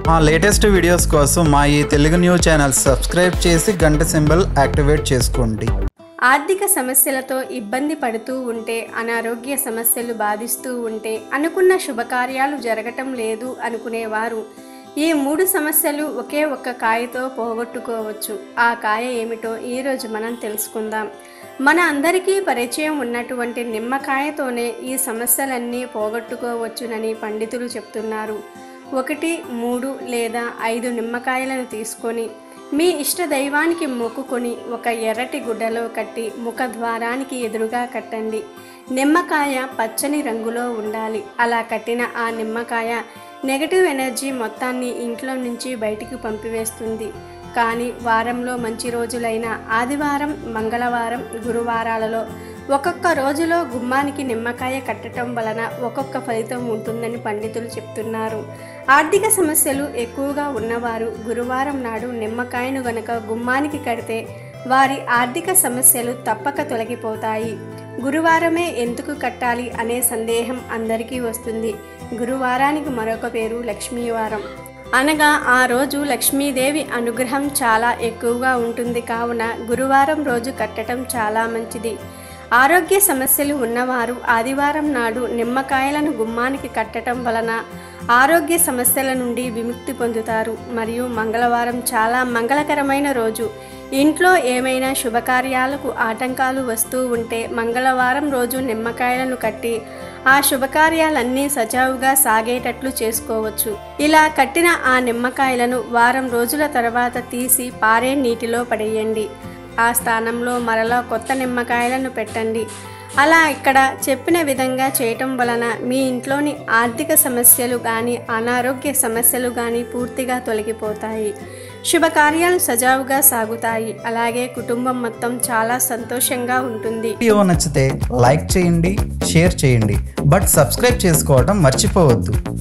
మా latest videos కోసం మా ఈ తెలుగు న్యూస్ ఛానల్ సబ్స్క్రైబ్ చేసి గంట సింబల్ యాక్టివేట్ చేసుకోండి ఆర్థిక సమస్యలతో ఇబ్బంది పడుతూ ఉంటే అనారోగ్య సమస్యలు బాధిస్తూ ఉంటే అనుకున్న శుభకార్యాలు జరగటం లేదు అనుకునేవారు ఈ మూడు సమస్యలు ఒకే ఒక్క కాయతో పోగొట్టుకోవచ్చు ఆ కాయ ఏమిటో ఈరోజు మనం తెలుసుకుందాం మన అందరికీ పరిచయం ఉన్నటువంటి నిమ్మకాయతోనే ఈ సమస్యలన్నీ పోగొట్టుకోవచ్చునని పండితులు చెప్తున్నారు ఒకటి మూడు లేదా ఐదు నిమ్మకాయలను తీసుకొని మీ ఇష్ట దైవానికి మొక్కుకొని ఒక ఎర్రటి గుడ్డలో కట్టి ముఖ ద్వారానికి ఎదురుగా కట్టండి నిమ్మకాయ పచ్చని రంగులో ఉండాలి అలా కట్టిన ఆ నిమ్మకాయ నెగటివ్ ఎనర్జీ మొత్తాన్ని ఇంట్లో నుంచి బయటికి పంపివేస్తుంది కానీ వారంలో మంచి రోజులైన ఆదివారం మంగళవారం గురువారాలలో ఒక్కొక్క రోజులో గుమ్మానికి నిమ్మకాయ కట్టడం వలన ఒక్కొక్క ఫలితం ఉంటుందని పండితులు చెప్తున్నారు ఆర్థిక సమస్యలు ఎక్కువగా ఉన్నవారు గురువారం నాడు నిమ్మకాయను గనక గుమ్మానికి కడితే వారి ఆర్థిక సమస్యలు తప్పక తొలగిపోతాయి గురువారమే ఎందుకు కట్టాలి అనే సందేహం అందరికీ వస్తుంది గురువారానికి మరొక పేరు లక్ష్మీవారం అనగా ఆ రోజు లక్ష్మీదేవి అనుగ్రహం చాలా ఎక్కువగా ఉంటుంది కావున గురువారం రోజు కట్టడం చాలా మంచిది ఆరోగ్య సమస్యలు ఉన్నవారు ఆదివారం నాడు నిమ్మకాయలను గుమ్మానికి కట్టడం వలన ఆరోగ్య సమస్యల నుండి విముక్తి పొందుతారు మరియు మంగళవారం చాలా మంగళకరమైన రోజు ఇంట్లో ఏమైనా శుభకార్యాలకు ఆటంకాలు వస్తూ ఉంటే మంగళవారం రోజు నిమ్మకాయలను కట్టి ఆ శుభకార్యాలన్నీ సజావుగా సాగేటట్లు చేసుకోవచ్చు ఇలా కట్టిన ఆ నిమ్మకాయలను వారం రోజుల తర్వాత తీసి పారే నీటిలో పడేయండి ఆ స్థానంలో మరలా కొత్త నిమ్మకాయలను పెట్టండి అలా ఇక్కడ చెప్పిన విధంగా చేయటం వలన మీ ఇంట్లోని ఆర్థిక సమస్యలు కానీ అనారోగ్య సమస్యలు కానీ పూర్తిగా తొలగిపోతాయి శుభకార్యాలు సజావుగా సాగుతాయి అలాగే కుటుంబం మొత్తం చాలా సంతోషంగా ఉంటుంది వీడియో నచ్చితే లైక్ చేయండి షేర్ చేయండి బట్ సబ్స్క్రైబ్ చేసుకోవడం మర్చిపోవద్దు